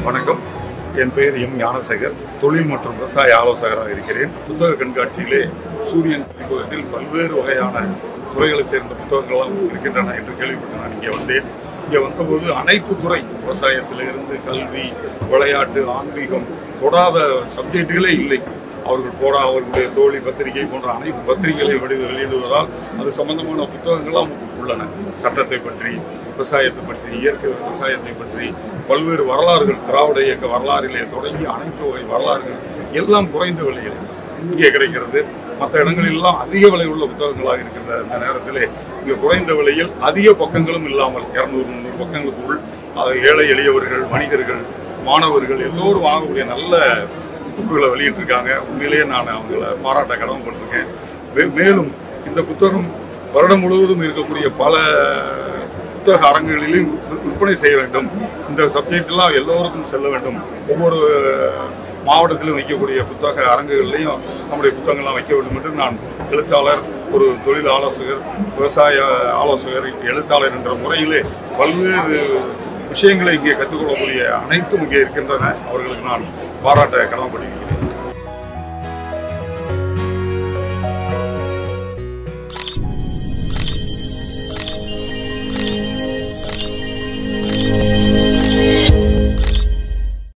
வணக்கம் என் பெயர் எம் ஞானசேகர் தொழில் மற்றும் விவசாய ஆலோசகராக இருக்கிறேன் புத்தக கண்காட்சியிலே சூரியன் பதிப்பகத்தில் பல்வேறு வகையான துறைகளைச் சேர்ந்த புத்தகங்கள்லாம் இருக்கின்றன என்று கேள்விப்பட்டு நான் இங்கே வந்தேன் இங்கே வந்தபோது அனைத்து துறை விவசாயத்திலிருந்து கல்வி விளையாட்டு ஆன்மீகம் தொடாத சப்ஜெக்டுகளே இல்லை அவர்கள் போடா அவர்களுடைய தோழி பத்திரிகை போன்ற அனைத்து பத்திரிகைகளை வெளி வெளியிடுவதால் அது சம்பந்தமான புத்தகங்கள்லாம் உள்ளன சட்டத்தை பற்றி விவசாயத்தை பற்றி இயற்கை விவசாயத்தை பற்றி பல்வேறு வரலாறுகள் திராவிட இயக்க வரலாறிலே தொடங்கி அனைத்து வகை வரலாறுகள் எல்லாம் குறைந்த விலையில் இங்கே கிடைக்கிறது மற்ற இடங்களெல்லாம் அதிக விலை உள்ள புத்தகங்களாக இருக்கின்ற இந்த நேரத்திலே இங்கே குறைந்த விலையில் அதிக பக்கங்களும் இல்லாமல் இரநூறு முந்நூறு பக்கங்களுக்குள் அது ஏழை எளியவர்கள் வணிகர்கள் மாணவர்கள் எல்லோரும் வாங்கக்கூடிய நல்ல புக்குகளை வெளியிட்டிருக்காங்க உண்மையிலேயே நான் அவங்கள பாராட்ட கடமைப்பட்டிருக்கேன் மே- மேலும் இந்த புத்தகம் வருடம் முழுவதும் இருக்கக்கூடிய பல புத்தக அரங்குகளிலும் வி- விற்பனை செய்ய வேண்டும் இந்த சப்ஜெக்ட் எல்லாம் எல்லோருக்கும் செல்ல வேண்டும் ஒவ்வொரு மாவட்டத்திலும் வைக்கக்கூடிய புத்தக அரங்குகள்லையும் நம்முடைய புத்தகங்கள்லாம் வைக்க வேண்டும் என்று நான் எழுத்தாளர் ஒரு தொழில் ஆலோசகர் விவசாய ஆலோசகர் எழுத்தாளர் என்ற முறையிலே பல்வேறு விஷயங்களை இங்கே கற்றுக்கொள்ளக்கூடிய அனைத்தும் இங்கே இருக்கின்றன அவர்களுக்கு நான் பாராட்ட கடமைப்படுகிறேன்